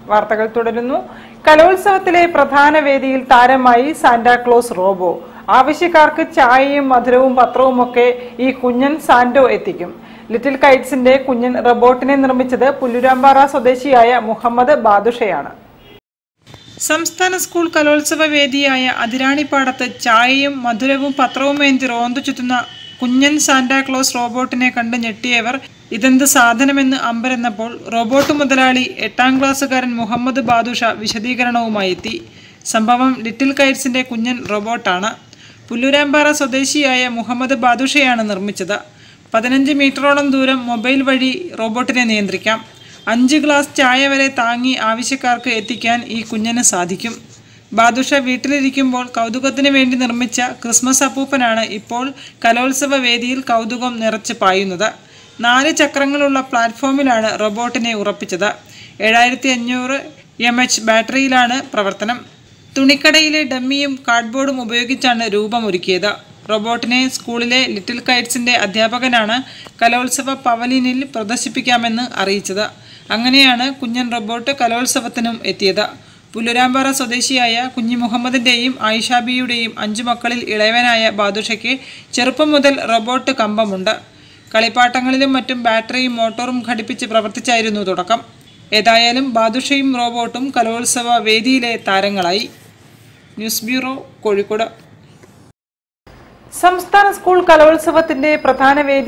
വാർത്തകൾ തുടരുന്നു കലോത്സവത്തിലെ പ്രധാന വേദിയിൽ താരമായി സാന്റാക്ലോസ് റോബോ ആവശ്യക്കാർക്ക് ചായയും മധുരവും പത്രവും ഒക്കെ ഈ കുഞ്ഞൻ സാന്റോ എത്തിക്കും ലിറ്റിൽ കൈറ്റ്സിന്റെ കുഞ്ഞൻ റോബോട്ടിനെ നിർമ്മിച്ചത് പുല്ലുരാമ്പാറ സ്വദേശിയായ മുഹമ്മദ് ബാദുഷയാണ് സംസ്ഥാന സ്കൂൾ കലോത്സവ വേദിയായ അതിരാണിപ്പാടത്ത് ചായയും മധുരവും പത്രവുമേന്തി റോന്തു ചുറ്റുന്ന കുഞ്ഞൻ സാന്റാക്ലോസ് റോബോട്ടിനെ കണ്ട് ഞെട്ടിയവർ ഇതെന്ത് സാധനമെന്ന് അമ്പരന്നപ്പോൾ റോബോട്ട് മുതലാളി എട്ടാം ക്ലാസ്സുകാരൻ മുഹമ്മദ് ബാദുഷ വിശദീകരണവുമായി എത്തി സംഭവം ലിറ്റിൽ കൈറ്റ്സിന്റെ കുഞ്ഞൻ റോബോട്ടാണ് പുല്ലുരാമ്പാറ സ്വദേശിയായ മുഹമ്മദ് ബാദുഷയാണ് നിർമ്മിച്ചത് പതിനഞ്ച് മീറ്ററോളം ദൂരം മൊബൈൽ വഴി റോബോട്ടിനെ നിയന്ത്രിക്കാം അഞ്ച് ഗ്ലാസ് ചായ വരെ താങ്ങി ആവശ്യക്കാർക്ക് എത്തിക്കാൻ ഈ കുഞ്ഞിന് സാധിക്കും ബാദുഷ വീട്ടിലിരിക്കുമ്പോൾ കൗതുകത്തിന് വേണ്ടി നിർമ്മിച്ച ക്രിസ്മസ് അപ്പൂപ്പനാണ് ഇപ്പോൾ കലോത്സവ വേദിയിൽ കൗതുകം നിറച്ച് പായുന്നത് നാല് ചക്രങ്ങളുള്ള പ്ലാറ്റ്ഫോമിലാണ് റോബോട്ടിനെ ഉറപ്പിച്ചത് ഏഴായിരത്തി അഞ്ഞൂറ് എം എച്ച് ബാറ്ററിയിലാണ് പ്രവർത്തനം തുണിക്കടയിലെ ഡമ്മിയും കാർഡ്ബോർഡും ഉപയോഗിച്ചാണ് രൂപമൊരുക്കിയത് റോബോട്ടിനെ സ്കൂളിലെ ലിറ്റിൽ കൈറ്റ്സിന്റെ അധ്യാപകനാണ് കലോത്സവ പവലിനിൽ പ്രദർശിപ്പിക്കാമെന്ന് അറിയിച്ചത് അങ്ങനെയാണ് കുഞ്ഞൻ റോബോട്ട് കലോത്സവത്തിനും എത്തിയത് പുല്ലുരാമ്പാറ സ്വദേശിയായ കുഞ്ഞി മുഹമ്മദിന്റെയും ആയിഷാബിയുടെയും അഞ്ചു മക്കളിൽ ഇളയവനായ ബാദുഷയ്ക്ക് ചെറുപ്പം മുതൽ റോബോട്ട് കമ്പമുണ്ട് കളിപ്പാട്ടങ്ങളിലും മറ്റും ബാറ്ററിയും മോട്ടോറും ഘടിപ്പിച്ച് പ്രവർത്തിച്ചായിരുന്നു തുടക്കം ഏതായാലും ബാദുഷയും റോബോട്ടും കലോത്സവ വേദിയിലെ താരങ്ങളായി ന്യൂസ് ബ്യൂറോ കോഴിക്കോട് സംസ്ഥാന സ്കൂൾ കലോത്സവത്തിന്റെ പ്രധാന വേദി